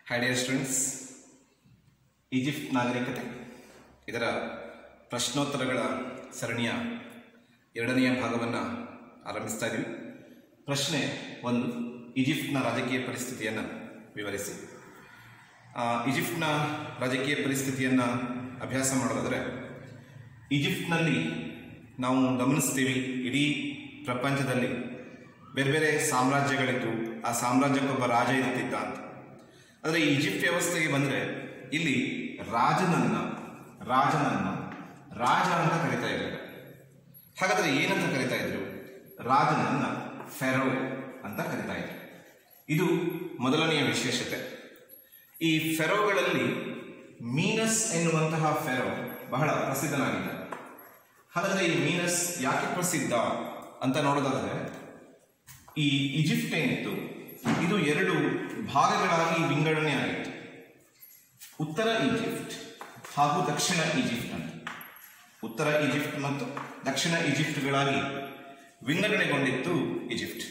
high dear students Egypt ನಾಗರಿಕತೆ ಇದರ ಪ್ರಶ್ನೋತ್ತರಗಳ ಸರಣಿಯ ಎರಡನೆಯ ಭಾಗವನ್ನು ಆರಂಭಿಸ್ತಾ ಇದ್ದೀವಿ ಪ್ರಶ್ನೆ ಒಂದು ಈಜಿಪ್ಟ್ನ ರಾಜಕೀಯ ಪರಿಸ್ಥಿತಿಯನ್ನು ವಿವರಿಸಿ ಆ, ಈಜಿಪ್ಟ್ನ ರಾಜಕೀಯ ಪರಿಸ್ಥಿತಿಯನ್ನು ಅಭ್ಯಾಸ ಮಾಡೋದಾದರೆ ಈಜಿಪ್ಟ್ನಲ್ಲಿ ನಾವು ಗಮನಿಸ್ತೀವಿ ಇಡೀ ಪ್ರಪಂಚದಲ್ಲಿ ಬೇರೆ ಬೇರೆ ಸಾಮ್ರಾಜ್ಯಗಳಿದ್ದು ಆ ಸಾಮ್ರಾಜ್ಯಕ್ಕೊಬ್ಬ ರಾಜ ಇರ್ತಿದ್ದ ಅಂತ ಆದರೆ ಈ ಈಜಿಪ್ಟ್ ವ್ಯವಸ್ಥೆಗೆ ಬಂದರೆ ಇಲ್ಲಿ ರಾಜನನ್ನ ರಾಜನನ್ನ ರಾಜ ಅಂತ ಕರಿತಾ ಇದ್ದಾರೆ ಹಾಗಾದರೆ ಏನಂತ ಕರಿತಾ ಇದ್ರು ರಾಜನನ್ನ ಫೆರೋ ಅಂತ ಕರಿತಾ ಇದ್ರು ಇದು ಮೊದಲನೆಯ ವಿಶೇಷತೆ ಈ ಫೆರೋಗಳಲ್ಲಿ ಮೀನಸ್ ಎನ್ನುವಂತಹ ಫೆರೋ ಬಹಳ ಪ್ರಸಿದ್ಧನಾಗಿದ್ದ ಹಾಗಾದರೆ ಈ ಮೀನಸ್ ಯಾಕೆ ಪ್ರಸಿದ್ಧ ಅಂತ ನೋಡೋದಾದರೆ ಈ ಈಜಿಪ್ಟ್ ಏನಿತ್ತು ಇದು ಎರಡು ಭಾಗಗಳಾಗಿ ವಿಂಗಡಣೆ ಆಗಿತ್ತು ಉತ್ತರ ಈಜಿಪ್ಟ್ ಹಾಗೂ ದಕ್ಷಿಣ ಈಜಿಪ್ಟ್ ಅಂತ ಉತ್ತರ ಈಜಿಪ್ಟ್ ಮತ್ತು ದಕ್ಷಿಣ ಈಜಿಪ್ಟ್ಗಳಾಗಿ ವಿಂಗಡಣೆಗೊಂಡಿತ್ತು ಈಜಿಪ್ಟ್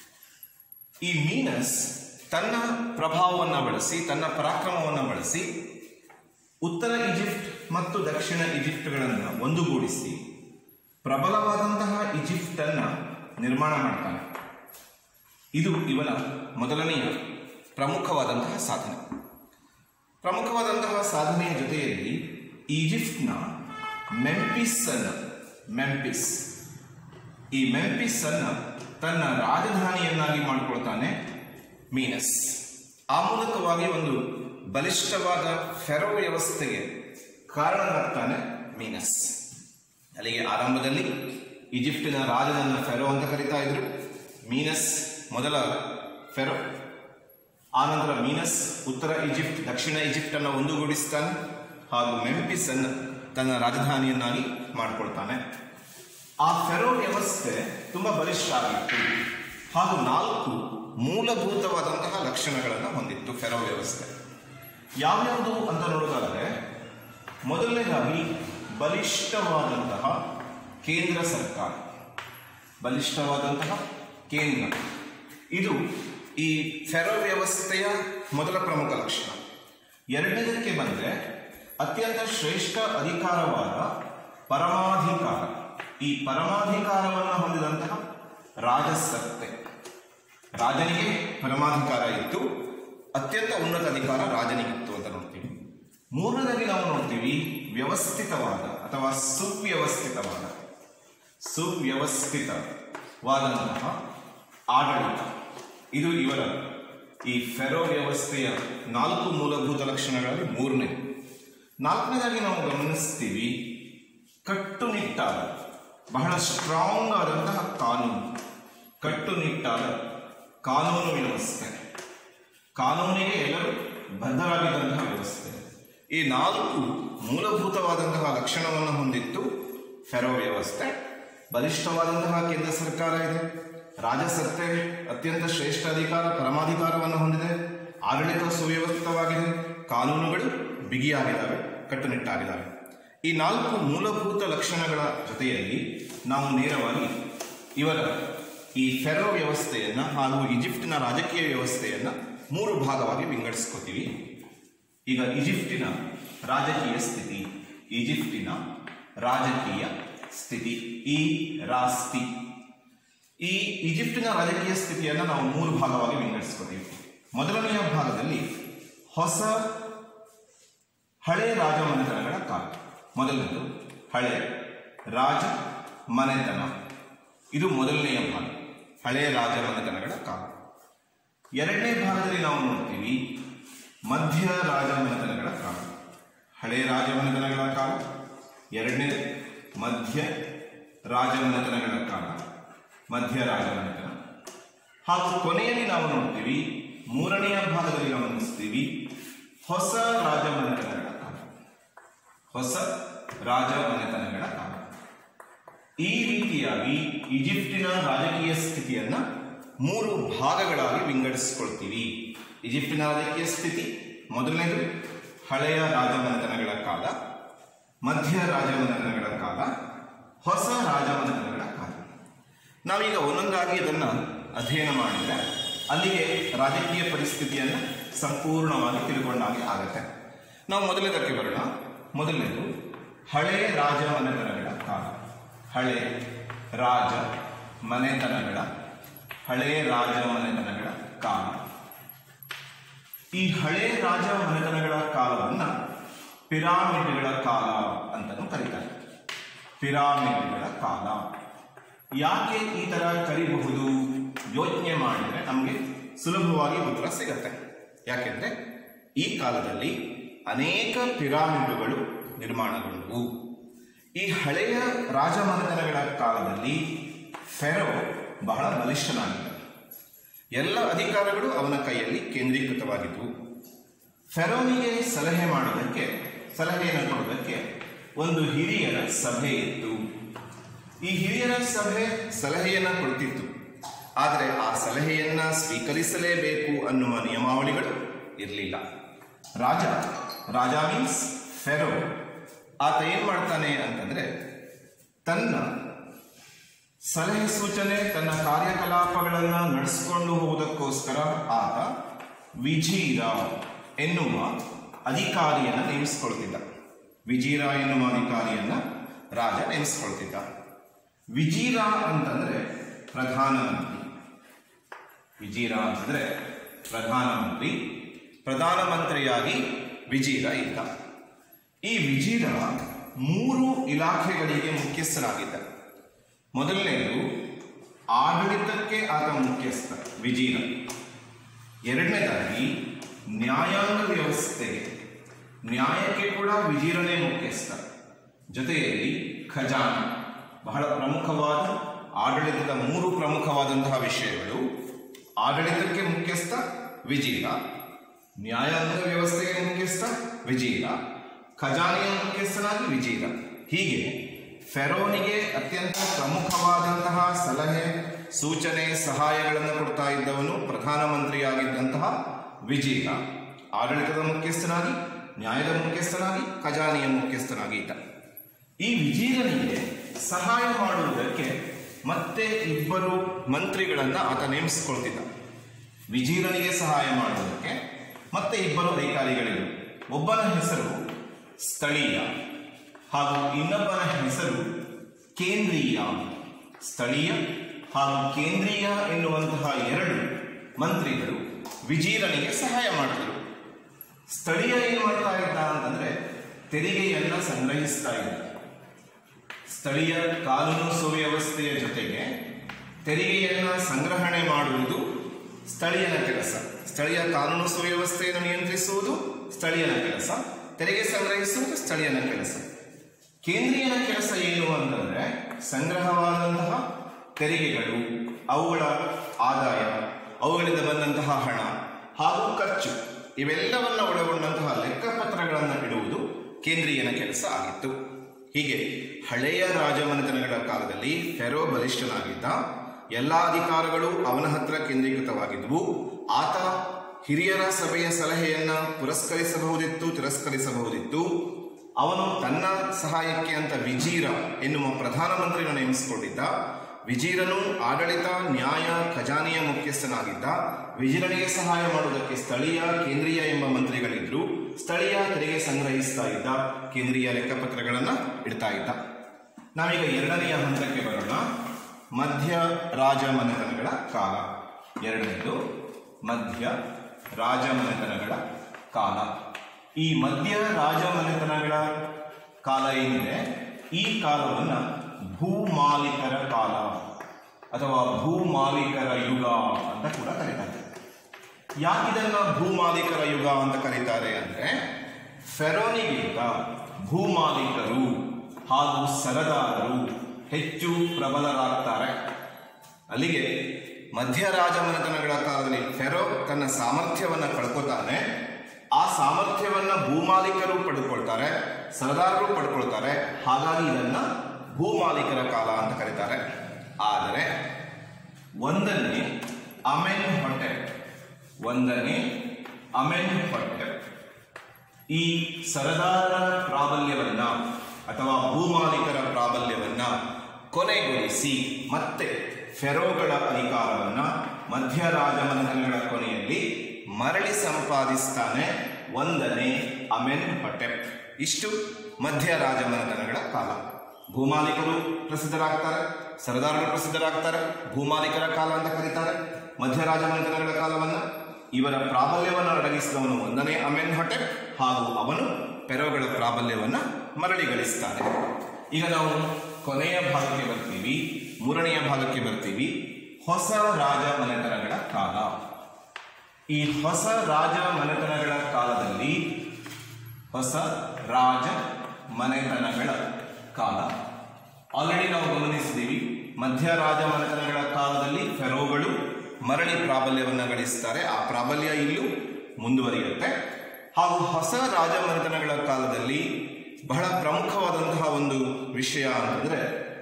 ಈ ಮೀನಸ್ ತನ್ನ ಪ್ರಭಾವವನ್ನು ಬಳಸಿ ತನ್ನ ಪರಾಕ್ರಮವನ್ನು ಬಳಸಿ ಉತ್ತರ ಈಜಿಪ್ಟ್ ಮತ್ತು ದಕ್ಷಿಣ ಈಜಿಪ್ಟ್ಗಳನ್ನು ಒಂದುಗೂಡಿಸಿ ಪ್ರಬಲವಾದಂತಹ ಈಜಿಪ್ಟ್ ಅನ್ನ ನಿರ್ಮಾಣ ಮಾಡ್ತಾನೆ ಇದು ಇವನ ಮೊದಲನೆಯ ಪ್ರಮುಖವಾದಂತಹ ಸಾಧನೆ ಪ್ರಮುಖವಾದಂತಹ ಸಾಧನೆಯ ಜೊತೆಯಲ್ಲಿ ಈಜಿಪ್ಟ್ನ ಮೆಂಪಿಸ್ ಅನ್ನ ಮೆಂಪಿಸ್ ಈ ಮೆಂಪಿಸ್ ಅನ್ನ ತನ್ನ ರಾಜಧಾನಿಯನ್ನಾಗಿ ಮಾಡಿಕೊಳ್ತಾನೆ ಮೀನಸ್ ಆ ಮೂಲಕವಾಗಿ ಒಂದು ಬಲಿಷ್ಠವಾದ ಫೆರೋ ವ್ಯವಸ್ಥೆಗೆ ಕಾರಣನಾಗ್ತಾನೆ ಮೀನಸ್ ಅಲ್ಲಿಗೆ ಆರಂಭದಲ್ಲಿ ಈಜಿಪ್ಟಿನ ರಾಜನನ್ನ ಫೆರೋ ಅಂತ ಕರೀತಾ ಇದ್ರು ಮೀನಸ್ ಮೊದಲ ಫೆರೋ ಆನಂತರ ಮೀನಸ್ ಉತ್ತರ ಈಜಿಪ್ಟ್ ದಕ್ಷಿಣ ಈಜಿಪ್ಟ್ ಅನ್ನು ಒಂದುಗೂಡಿಸ್ತಾನೆ ಹಾಗೂ ಮೆಂಪಿಸ್ ಅನ್ನು ತನ್ನ ರಾಜಧಾನಿಯನ್ನಾಗಿ ಮಾಡಿಕೊಳ್ತಾನೆ ಆ ಫೆರೋ ವ್ಯವಸ್ಥೆ ತುಂಬಾ ಬಲಿಷ್ಠ ಆಗಿತ್ತು ಹಾಗೂ ನಾಲ್ಕು ಮೂಲಭೂತವಾದಂತಹ ಲಕ್ಷಣಗಳನ್ನು ಹೊಂದಿತ್ತು ಫೆರೋ ವ್ಯವಸ್ಥೆ ಯಾವ್ಯಾವುದು ಅಂತ ನೋಡೋದಾದರೆ ಮೊದಲನೇದಾಗಿ ಬಲಿಷ್ಠವಾದಂತಹ ಕೇಂದ್ರ ಸರ್ಕಾರ ಬಲಿಷ್ಠವಾದಂತಹ ಕೇಂದ್ರ ಇದು ಈ ಫೆರೋ ವ್ಯವಸ್ಥೆಯ ಮೊದಲ ಪ್ರಮುಖ ಲಕ್ಷಣ ಎರಡನೇದಕ್ಕೆ ಬಂದರೆ ಅತ್ಯಂತ ಶ್ರೇಷ್ಠ ಅಧಿಕಾರವಾದ ಪರಮಾಧಿಕಾರ ಈ ಪರಮಾಧಿಕಾರವನ್ನು ಹೊಂದಿದಂತಹ ರಾಜಸತ್ತೆ ರಾಜನಿಗೆ ಪರಮಾಧಿಕಾರ ಇತ್ತು ಅತ್ಯಂತ ಉನ್ನತ ಅಧಿಕಾರ ರಾಜನಿಗಿತ್ತು ಅಂತ ನೋಡ್ತೀವಿ ಮೂರನೇದಾಗಿ ನಾವು ನೋಡ್ತೀವಿ ವ್ಯವಸ್ಥಿತವಾದ ಅಥವಾ ಸುವ್ಯವಸ್ಥಿತವಾದ ಸುವ್ಯವಸ್ಥಿತವಾದಂತಹ ಆಡಳಿತ ಇದು ಇವರ ಈ ಫೆರೋ ವ್ಯವಸ್ಥೆಯ ನಾಲ್ಕು ಮೂಲಭೂತ ಲಕ್ಷಣಗಳಲ್ಲಿ ಮೂರನೇ ನಾಲ್ಕನೇದಾಗಿ ನಾವು ಗಮನಿಸ್ತೀವಿ ಕಟ್ಟುನಿಟ್ಟಾದ ಬಹಳ ಸ್ಟ್ರಾಂಗ್ ಆದಂತಹ ಕಾನೂನು ಕಟ್ಟುನಿಟ್ಟಾದ ಕಾನೂನು ವ್ಯವಸ್ಥೆ ಕಾನೂನಿಗೆ ಎಲ್ಲರೂ ಬದ್ಧರಾಗಿದ್ದಂತಹ ವ್ಯವಸ್ಥೆ ಈ ನಾಲ್ಕು ಮೂಲಭೂತವಾದಂತಹ ಲಕ್ಷಣವನ್ನು ಹೊಂದಿತ್ತು ಫೆರೋ ವ್ಯವಸ್ಥೆ ಬಲಿಷ್ಠವಾದಂತಹ ಕೇಂದ್ರ ಸರ್ಕಾರ ಇದೆ ರಾಜಸತ್ತೆ ಅತ್ಯಂತ ಶ್ರೇಷ್ಠ ಅಧಿಕಾರ ಪರಮಾಧಿಕಾರವನ್ನು ಹೊಂದಿದೆ ಆಡಳಿತ ಸುವ್ಯವಸ್ಥಿತವಾಗಿದೆ ಕಾನೂನುಗಳು ಬಿಗಿಯಾಗಿದ್ದಾವೆ ಕಟ್ಟುನಿಟ್ಟಾಗಿದ್ದಾವೆ ಈ ನಾಲ್ಕು ಮೂಲಭೂತ ಲಕ್ಷಣಗಳ ಜೊತೆಯಲ್ಲಿ ನಾವು ನೇರವಾಗಿ ಇವರ ಈ ಫೆರೋ ವ್ಯವಸ್ಥೆಯನ್ನು ಹಾಗೂ ಈಜಿಪ್ಟಿನ ರಾಜಕೀಯ ವ್ಯವಸ್ಥೆಯನ್ನು ಮೂರು ಭಾಗವಾಗಿ ವಿಂಗಡಿಸ್ಕೋತೀವಿ ಈಗ ಈಜಿಪ್ಟಿನ ರಾಜಕೀಯ ಸ್ಥಿತಿ ಈಜಿಪ್ಟಿನ ರಾಜಕೀಯ ಸ್ಥಿತಿ ಈ ರಾಸ್ತಿ ಈ ಈಜಿಪ್ಟಿನ ರಾಜಕೀಯ ಸ್ಥಿತಿಯನ್ನು ನಾವು ಮೂರು ಭಾಗವಾಗಿ ವಿಂಗಡಿಸ್ಕೋತೀವಿ ಮೊದಲನೆಯ ಭಾಗದಲ್ಲಿ ಹೊಸ ಹಳೆ ರಾಜಮನೆತನಗಳ ಕಾಲ ಮೊದಲನೇದು ಹಳೆ ರಾಜ ಮನೆತನ ಇದು ಮೊದಲನೆಯ ಭಾಗ ಹಳೆ ರಾಜಮನೆತನಗಳ ಕಾಲ ಎರಡನೇ ಭಾಗದಲ್ಲಿ ನಾವು ನೋಡ್ತೀವಿ ಮಧ್ಯ ರಾಜಮನೆತನಗಳ ಕಾಲ ಹಳೆ ರಾಜಮನೆತನಗಳ ಕಾಲ ಎರಡನೇ ಮಧ್ಯ ರಾಜಮನೆತನಗಳ ಕಾಲ ಮಧ್ಯ ರಾಜಮನೆತನ ಹಾಗೂ ಕೊನೆಯಲ್ಲಿ ನಾವು ನೋಡ್ತೀವಿ ಮೂರನೆಯ ಭಾಗದಲ್ಲಿ ಗಮನಿಸ್ತೀವಿ ಹೊಸ ರಾಜಮನೆತನಗಳ ಕಾಲ ಹೊಸ ರಾಜಮನೆತನಗಳ ಕಾಲ ಈ ರೀತಿಯಾಗಿ ಈಜಿಪ್ಟಿನ ರಾಜಕೀಯ ಸ್ಥಿತಿಯನ್ನ ಮೂರು ಭಾಗಗಳಾಗಿ ವಿಂಗಡಿಸಿಕೊಳ್ತೀವಿ ಈಜಿಪ್ಟಿನ ರಾಜಕೀಯ ಸ್ಥಿತಿ ಮೊದಲನೇದು ಹಳೆಯ ರಾಜಮನೆತನಗಳ ಕಾಲ ಮಧ್ಯ ರಾಜಮನೆತನಗಳ ಕಾಲ ಹೊಸ ರಾಜಮನೆತನಗಳ ಕಾಲ ನಾವೀಗ ಒಂದೊಂದಾಗಿ ಇದನ್ನು ಅಧ್ಯಯನ ಮಾಡಿದರೆ ಅಲ್ಲಿಗೆ ರಾಜಕೀಯ ಪರಿಸ್ಥಿತಿಯನ್ನು ಸಂಪೂರ್ಣವಾಗಿ ತಿಳ್ಕೊಂಡಾಗೆ ಆಗುತ್ತೆ ನಾವು ಮೊದಲನೇದಕ್ಕೆ ಬರೋಣ ಮೊದಲನೇದು ಹಳೆ ರಾಜ ಮನೆತನಗಳ ಕಾಲ ಹಳೆ ರಾಜ ಮನೆತನಗಳ ಹಳೆ ರಾಜ ಮನೆತನಗಳ ಕಾಲ ಈ ಹಳೆ ರಾಜ ಮನೆತನಗಳ ಕಾಲವನ್ನ ಪಿರಾಮಿಡ್ಗಳ ಕಾಲ ಅಂತಲೂ ಕರೀತಾರೆ ಪಿರಾಮಿಡ್ಗಳ ಕಾಲ ಯಾಕೆ ಈ ತರ ಕರಿಬಹುದು ಯೋಚನೆ ಮಾಡಿದ್ರೆ ನಮಗೆ ಸುಲಭವಾಗಿ ಉತ್ತರ ಸಿಗತ್ತೆ ಯಾಕೆಂದ್ರೆ ಈ ಕಾಲದಲ್ಲಿ ಅನೇಕ ಪಿರಾಮಿಡ್ಗಳು ನಿರ್ಮಾಣಗೊಂಡವು ಈ ಹಳೆಯ ರಾಜಮನೆತನಗಳ ಕಾಲದಲ್ಲಿ ಫೆರೋ ಬಹಳ ಬಲಿಷ್ಠನಾಗಿದ್ದ ಎಲ್ಲ ಅಧಿಕಾರಗಳು ಅವನ ಕೈಯಲ್ಲಿ ಕೇಂದ್ರೀಕೃತವಾಗಿದ್ದವು ಫೆರೋನಿಗೆ ಸಲಹೆ ಮಾಡೋದಕ್ಕೆ ಸಲಹೆಯನ್ನು ಕೊಡೋದಕ್ಕೆ ಒಂದು ಹಿರಿಯರ ಸಭೆ ಇತ್ತು ಈ ಹಿರಿಯರ ಸಭೆ ಸಲಹೆಯನ್ನ ಕೊಡ್ತಿತ್ತು ಆದರೆ ಆ ಸಲಹೆಯನ್ನ ಸ್ವೀಕರಿಸಲೇಬೇಕು ಅನ್ನುವ ನಿಯಮಾವಳಿಗಳು ಇರಲಿಲ್ಲ ರಾಜ ರಾಜ ಮೀನ್ಸ್ ಫೆರೋ ಆತ ಏನ್ ಮಾಡ್ತಾನೆ ಅಂತಂದ್ರೆ ತನ್ನ ಸಲಹೆ ಸೂಚನೆ ತನ್ನ ಕಾರ್ಯಕಲಾಪಗಳನ್ನು ನಡೆಸಿಕೊಂಡು ಹೋಗುವುದಕ್ಕೋಸ್ಕರ ಆತ ವಿಜೀರ ಎನ್ನುವ ಅಧಿಕಾರಿಯನ್ನು ನೇಮಿಸಿಕೊಳ್ತಿದ್ದ ವಿಜೀರ ಎನ್ನುವ ಅಧಿಕಾರಿಯನ್ನ ರಾಜ ನೇಮಿಸಿಕೊಳ್ತಿದ್ದ ವಿಜೀರ ಅಂತಂದ್ರೆ ಪ್ರಧಾನಮಂತ್ರಿ ವಿಜೀರ ಅಂತಂದ್ರೆ ಪ್ರಧಾನಮಂತ್ರಿ ಪ್ರಧಾನಮಂತ್ರಿಯಾಗಿ ವಿಜೀರ ಇದ್ದ ಈ ವಿಜೀರ ಮೂರು ಇಲಾಖೆಗಳಿಗೆ ಮುಖ್ಯಸ್ಥರಾಗಿದ್ದ ಮೊದಲನೇದು ಆಡಳಿತಕ್ಕೆ ಆತ ಮುಖ್ಯಸ್ಥ ವಿಜೀರ ಎರಡನೇದಾಗಿ ನ್ಯಾಯಾಂಗ ವ್ಯವಸ್ಥೆಗೆ ನ್ಯಾಯಕ್ಕೆ ಕೂಡ ವಿಜೀರನೇ ಮುಖ್ಯಸ್ಥ ಜೊತೆಯಲ್ಲಿ ಖಜಾನೆ ಬಹಳ ಪ್ರಮುಖವಾದ ಆಡಳಿತದ ಮೂರು ಪ್ರಮುಖವಾದಂತಹ ವಿಷಯಗಳು ಆಡಳಿತಕ್ಕೆ ಮುಖ್ಯಸ್ಥ ವಿಜೀರ ನ್ಯಾಯಾಂಗ ವ್ಯವಸ್ಥೆಗೆ ಮುಖ್ಯಸ್ಥ ವಿಜೀರ ಖಜಾನೆಯ ಮುಖ್ಯಸ್ಥನಾಗಿ ವಿಜೀರ ಹೀಗೆ ಫೆರೋನಿಗೆ ಅತ್ಯಂತ ಪ್ರಮುಖವಾದಂತಹ ಸಲಹೆ ಸೂಚನೆ ಸಹಾಯಗಳನ್ನು ಕೊಡ್ತಾ ಇದ್ದವನು ಪ್ರಧಾನಮಂತ್ರಿಯಾಗಿದ್ದಂತಹ ವಿಜೀರ ಆಡಳಿತದ ಮುಖ್ಯಸ್ಥನಾಗಿ ನ್ಯಾಯದ ಮುಖ್ಯಸ್ಥನಾಗಿ ಖಜಾನೆಯ ಮುಖ್ಯಸ್ಥನಾಗಿ ಇದ್ದ ಈ ವಿಜೀರನಿಗೆ ಸಹಾಯ ಮಾಡುವುದಕ್ಕೆ ಮತ್ತೆ ಇಬ್ಬರು ಮಂತ್ರಿಗಳನ್ನ ಆತ ನೇಮಿಸಿಕೊಳ್ತಿದ್ದ ವಿಜೀರನಿಗೆ ಸಹಾಯ ಮಾಡುವುದಕ್ಕೆ ಮತ್ತೆ ಇಬ್ಬರು ಅಧಿಕಾರಿಗಳಿರು ಒಬ್ಬನ ಹೆಸರು ಸ್ಥಳೀಯ ಹಾಗೂ ಇನ್ನೊಬ್ಬನ ಹೆಸರು ಕೇಂದ್ರೀಯ ಸ್ಥಳೀಯ ಹಾಗೂ ಕೇಂದ್ರೀಯ ಎನ್ನುವಂತಹ ಎರಡು ಮಂತ್ರಿಗಳು ವಿಜೀರನಿಗೆ ಸಹಾಯ ಮಾಡಿದರು ಸ್ಥಳೀಯ ಏನು ಮಾಡ್ತಾ ಇದ್ದ ಅಂತಂದ್ರೆ ತೆರಿಗೆಯನ್ನ ಸಂಗ್ರಹಿಸ್ತಾ ಇದ್ದ ಸ್ಥಳೀಯ ಕಾನೂನು ಸುವ್ಯವಸ್ಥೆಯ ಜೊತೆಗೆ ತೆರಿಗೆಯನ್ನ ಸಂಗ್ರಹಣೆ ಮಾಡುವುದು ಸ್ಥಳೀಯನ ಕೆಲಸ ಸ್ಥಳೀಯ ಕಾನೂನು ಸುವ್ಯವಸ್ಥೆಯನ್ನು ನಿಯಂತ್ರಿಸುವುದು ಸ್ಥಳೀಯನ ಕೆಲಸ ತೆರಿಗೆ ಸಂಗ್ರಹಿಸುವುದು ಸ್ಥಳೀಯನ ಕೆಲಸ ಕೇಂದ್ರೀಯನ ಕೆಲಸ ಏನು ಅಂತಂದ್ರೆ ಸಂಗ್ರಹವಾದಂತಹ ತೆರಿಗೆಗಳು ಅವುಗಳ ಆದಾಯ ಅವುಗಳಿಂದ ಬಂದಂತಹ ಹಣ ಹಾಗೂ ಖರ್ಚು ಇವೆಲ್ಲವನ್ನ ಒಳಗೊಂಡಂತಹ ಲೆಕ್ಕಪತ್ರಗಳನ್ನು ಇಡುವುದು ಕೇಂದ್ರೀಯನ ಕೆಲಸ ಆಗಿತ್ತು ಹೀಗೆ ಹಳೆಯ ರಾಜಮನೆತನಗಳ ಕಾಲದಲ್ಲಿ ಫೆರೋ ಬಲಿಷ್ಠನಾಗಿದ್ದ ಎಲ್ಲ ಅಧಿಕಾರಗಳು ಅವನ ಹತ್ರ ಕೇಂದ್ರೀಕೃತವಾಗಿದ್ವು ಆತ ಹಿರಿಯರ ಸಭೆಯ ಸಲಹೆಯನ್ನ ಪುರಸ್ಕರಿಸಬಹುದಿತ್ತು ತಿರಸ್ಕರಿಸಬಹುದಿತ್ತು ಅವನು ತನ್ನ ಸಹಾಯಕ್ಕೆ ಅಂತ ವಿಜೀರ ಎನ್ನುವ ಪ್ರಧಾನಮಂತ್ರಿಯನ್ನು ನೇಮಿಸಿಕೊಂಡಿದ್ದ ವಿಜೀರನು ಆಡಳಿತ ನ್ಯಾಯ ಖಜಾನೆಯ ಮುಖ್ಯಸ್ಥನಾಗಿದ್ದ ವಿಜೀರನಿಗೆ ಸಹಾಯ ಮಾಡುವುದಕ್ಕೆ ಸ್ಥಳೀಯ ಕೇಂದ್ರೀಯ ಎಂಬ ಮಂತ್ರಿಗಳಿದ್ರು ಸ್ಥಳೀಯ ತೆರಿಗೆ ಸಂಗ್ರಹಿಸ್ತಾ ಇದ್ದ ಕೇಂದ್ರೀಯ ಲೆಕ್ಕಪತ್ರಗಳನ್ನ ಇಡ್ತಾ ಇದ್ದ ನಾವೀಗ ಎರಡನೆಯ ಹಂತಕ್ಕೆ ಬರೋಣ ಮಧ್ಯ ರಾಜಮನೆತನಗಳ ಕಾಲ ಎರಡನೇದು ಮಧ್ಯ ರಾಜಮನೆತನಗಳ ಕಾಲ ಈ ಮಧ್ಯ ರಾಜಮನೆತನಗಳ ಕಾಲ ಏನಿದೆ ಈ ಕಾಲವನ್ನ ಭೂಮಾಲೀಕರ ಕಾಲ ಅಥವಾ ಭೂಮಾಲೀಕರ ಯುಗ ಅಂತ ಕೂಡ ಕರೀತಾರೆ ಯಾಕಿದನ್ನ ಭೂಮಾಲೀಕರ ಯುಗ ಅಂತ ಕರೀತಾರೆ ಅಂದ್ರೆ ಫೆರೋನಿಗಿಂತ ಭೂಮಾಲೀಕರು ಹಾಗೂ ಸರದಾರರು ಹೆಚ್ಚು ಪ್ರಬಲರಾಗ್ತಾರೆ ಅಲ್ಲಿಗೆ ಮಧ್ಯ ರಾಜಮನೆತನಗಳ ಕಾಲದಲ್ಲಿ ಫೆರೋ ತನ್ನ ಸಾಮರ್ಥ್ಯವನ್ನ ಕಳ್ಕೊತಾನೆ ಆ ಸಾಮರ್ಥ್ಯವನ್ನ ಭೂಮಾಲೀಕರು ಪಡೆದುಕೊಳ್ತಾರೆ ಸರದಾರರು ಪಡ್ಕೊಳ್ತಾರೆ ಹಾಗಾಗಿ ಇದನ್ನ ಭೂಮಾಲೀಕರ ಕಾಲ ಅಂತ ಕರೀತಾರೆ ಆದರೆ ಒಂದನೇ ಅಮೆನ್ ಹೊಟ್ಟೆ ಒಂದನೇ ಅಮೆನ್ ಹೊಟ್ಟೆ ಈ ಸರದಾರರ ಪ್ರಾಬಲ್ಯವನ್ನ ಅಥವಾ ಭೂಮಾಲೀಕರ ಪ್ರಾಬಲ್ಯವನ್ನ ಕೊನೆಗೊಳಿಸಿ ಮತ್ತೆ ಫೆರೋಗಳ ಅಧಿಕಾರವನ್ನ ಮಧ್ಯ ರಾಜಮನೆತನಗಳ ಕೊನೆಯಲ್ಲಿ ಮರಳಿ ಸಂಪಾದಿಸ್ತಾನೆ ಒಂದನೇ ಅಮೆನ್ ಹೊಟೆಪ್ ಇಷ್ಟು ಮಧ್ಯ ರಾಜಮನೆತನಗಳ ಕಾಲ ಭೂಮಾಲೀಕರು ಪ್ರಸಿದ್ಧರಾಗ್ತಾರೆ ಸರದಾರರು ಪ್ರಸಿದ್ಧರಾಗ್ತಾರೆ ಭೂಮಾಲೀಕರ ಕಾಲ ಅಂತ ಕರೀತಾರೆ ಮಧ್ಯ ರಾಜಮನೆತನಗಳ ಕಾಲವನ್ನ ಇವರ ಪ್ರಾಬಲ್ಯವನ್ನು ಅಡಗಿಸಿದವನು ಒಂದನೇ ಅಮೆನ್ ಹೊಟೆಪ್ ಹಾಗೂ ಅವನು ಪೆರೋಗಳ ಪ್ರಾಬಲ್ಯವನ್ನ ಮರಳಿ ಗಳಿಸ್ತಾನೆ ಈಗ ನಾವು ಕೊನೆಯ ಭಾಗಕ್ಕೆ ಬರ್ತೀವಿ ಮೂರನೆಯ ಭಾಗಕ್ಕೆ ಬರ್ತೀವಿ ಹೊಸ ರಾಜ ಮನೆತನಗಳ ಕಾಲ ಈ ಹೊಸ ರಾಜ ಮನೆತನಗಳ ಕಾಲದಲ್ಲಿ ಹೊಸ ರಾಜ ಮನೆತನಗಳ ಕಾಲ ಆಲ್ರೆಡಿ ನಾವು ಗಮನಿಸಿದ್ದೀವಿ ಮಧ್ಯ ರಾಜ ಮನೆತನಗಳ ಕಾಲದಲ್ಲಿ ಫೆರೋಗಳು ಮರಳಿ ಪ್ರಾಬಲ್ಯವನ್ನು ಗಳಿಸ್ತಾರೆ ಆ ಪ್ರಾಬಲ್ಯ ಇಲ್ಲೂ ಮುಂದುವರಿಯುತ್ತೆ ಹಾಗೂ ಹೊಸ ರಾಜ ಮನೆತನಗಳ ಕಾಲದಲ್ಲಿ ಬಹಳ ಪ್ರಮುಖವಾದಂತಹ ಒಂದು ವಿಷಯ ಅಂತಂದ್ರೆ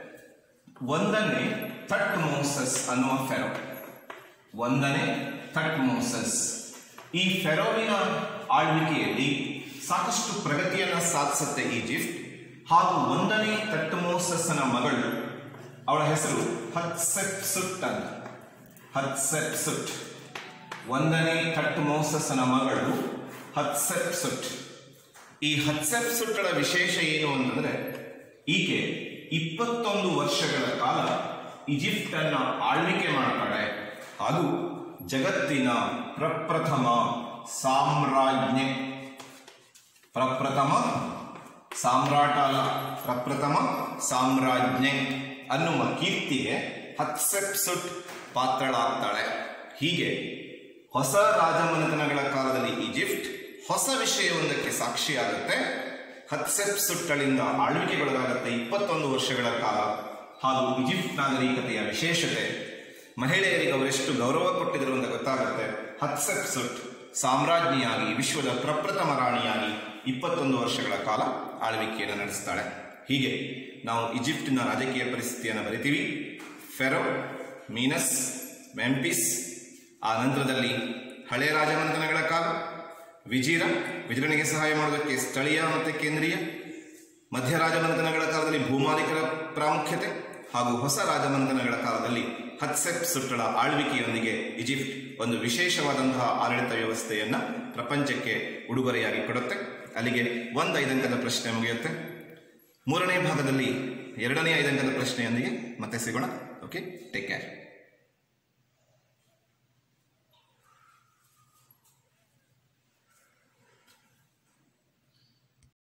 ಒಂದನೇ ಥಟ್ ಮೋಸಸ್ ಅನ್ನುವ ಫೆರೋ ಒಂದನೇ ಥಟ್ ಮೋಸಸ್ ಈ ಫೆರೋವಿನ ಆಳ್ವಿಕೆಯಲ್ಲಿ ಸಾಕಷ್ಟು ಪ್ರಗತಿಯನ್ನು ಸಾಧಿಸುತ್ತೆ ಈಜಿಪ್ಟ್ ಹಾಗೂ ಒಂದನೇ ತಟ್ಮೋಸಸ್ನ ಮಗಳು ಅವಳ ಹೆಸರು ಹತ್ಸೆಪ್ಸುಟ್ ಅಂತ ಹತ್ಸೆಪ್ಸುಟ್ ಒಂದನೇ ತಟ್ಮೋಸಸ್ನ ಮಗಳು ಹತ್ಸೆಪ್ಸುಟ್ ಈ ಹತ್ಸೆಪ್ಸುಟ್ಟಳ ವಿಶೇಷ ಏನು ಅಂತಂದ್ರೆ ಈಕೆ ಇಪ್ಪತ್ತೊಂದು ವರ್ಷಗಳ ಕಾಲ ಈಜಿಪ್ಟ್ ಅನ್ನ ಆಳ್ವಿಕೆ ಮಾಡ್ತಾಳೆ ಹಾಗೂ ಜಗತ್ತಿನ ಪ್ರಪ್ರಥಮ ಸಾಮ್ರಾಜ್ಞೆ ಪ್ರಪ್ರಥಮ ಸಾಮ್ರಾಟ ಅಲ್ಲ ಪ್ರಪ್ರಥಮ ಸಾಮ್ರಾಜ್ಞೆ ಅನ್ನುವ ಕೀರ್ತಿಗೆ ಹತ್ಸೆಪ್ಸುಟ್ ಪಾತ್ರಳಾಗ್ತಾಳೆ ಹೀಗೆ ಹೊಸ ರಾಜಮನೆತನಗಳ ಕಾಲದಲ್ಲಿ ಈಜಿಪ್ಟ್ ಹೊಸ ವಿಷಯವೊಂದಕ್ಕೆ ಸಾಕ್ಷಿಯಾಗುತ್ತೆ ಹತ್ಸೆಪ್ಸುಟ್ಟಳಿಂದ ಆಳ್ವಿಕೆಗೊಳಗಾಗುತ್ತೆ ಇಪ್ಪತ್ತೊಂದು ವರ್ಷಗಳ ಕಾಲ ಹಾಗೂ ಈಜಿಪ್ಟ್ ನಾಗರಿಕತೆಯ ವಿಶೇಷತೆ ಮಹಿಳೆಯರಿಗೆ ಅವರೆಷ್ಟು ಗೌರವ ಕೊಟ್ಟಿದ್ರು ಅಂತ ಗೊತ್ತಾಗುತ್ತೆ ಹತ್ಸೆಪ್ಸುಟ್ ಸಾಮ್ರಾಜ್ಞಿಯಾಗಿ ವಿಶ್ವದ ಪ್ರಪ್ರಥಮ ರಾಣಿಯಾಗಿ ಇಪ್ಪತ್ತೊಂದು ವರ್ಷಗಳ ಕಾಲ ಆಳ್ವಿಕೆಯನ್ನು ನಡೆಸ್ತಾಳೆ ಹೀಗೆ ನಾವು ಈಜಿಪ್ಟಿನ ರಾಜಕೀಯ ಪರಿಸ್ಥಿತಿಯನ್ನು ಬರಿತೀವಿ ಫೆರೋ ಮೀನಸ್ ಮೆಂಪಿಸ್ ಆ ನಂತರದಲ್ಲಿ ಹಳೆಯ ರಾಜಮನೆತನಗಳ ಕಾಲ ವಿಜೀರ ವಿಜರಣೆಗೆ ಸಹಾಯ ಮಾಡೋದಕ್ಕೆ ಸ್ಥಳೀಯ ಮತ್ತು ಕೇಂದ್ರೀಯ ಮಧ್ಯ ರಾಜಮನೆತನಗಳ ಕಾಲದಲ್ಲಿ ಭೂಮಾಲೀಕರ ಪ್ರಾಮುಖ್ಯತೆ ಹಾಗೂ ಹೊಸ ರಾಜಮನೆತನಗಳ ಕಾಲದಲ್ಲಿ ಹತ್ಸೆಪ್ ಸುಟ್ಟಳ ಆಳ್ವಿಕೆಯೊಂದಿಗೆ ಈಜಿಪ್ಟ್ ಒಂದು ವಿಶೇಷವಾದಂತಹ ಆಡಳಿತ ವ್ಯವಸ್ಥೆಯನ್ನ ಪ್ರಪಂಚಕ್ಕೆ ಉಡುಗೊರೆಯಾಗಿ ಕೊಡುತ್ತೆ ಅಲ್ಲಿಗೆ ಒಂದು ಐದಂಕದ ಪ್ರಶ್ನೆ ಮುಗಿಯುತ್ತೆ ಮೂರನೇ ಭಾಗದಲ್ಲಿ ಎರಡನೇ ಐದಂಕದ ಪ್ರಶ್ನೆಯೊಂದಿಗೆ ಮತ್ತೆ ಸಿಗೋಣ ಓಕೆ ಟೇಕ್ ಕೇರ್